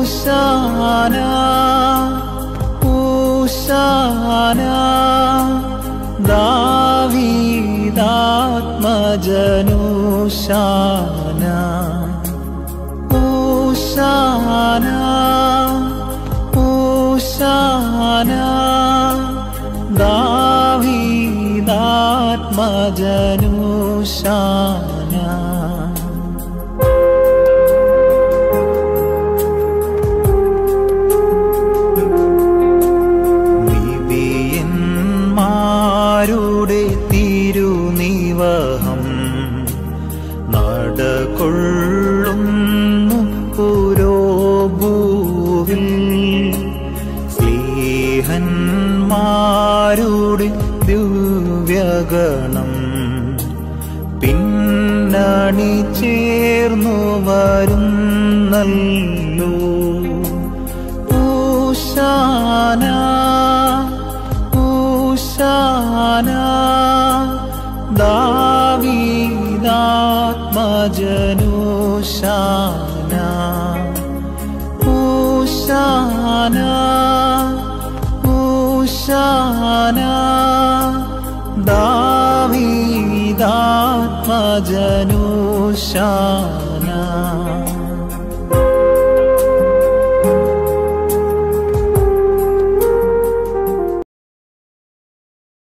ഊശാന ഊശാന ദാവീദാത്മജനൂശാന ഊശാന ഊശാന ദാവീദാത്മജനൂശാന നിബിയന്മാരുടെ തിരുനിവഹം നടകൊള്ളുന്നു പുരോഭൂവിൽ സ്ലീഹന്മാരുടെ ദിവ്യഗണം പിന്നണി ചേർന്നു വരുന്നല്ലോ ഊശാന ഊശാന ദാവീദാത്മജനൂശാന ഊശാന ഊശാന ദാവീദാത്മജനൂശാന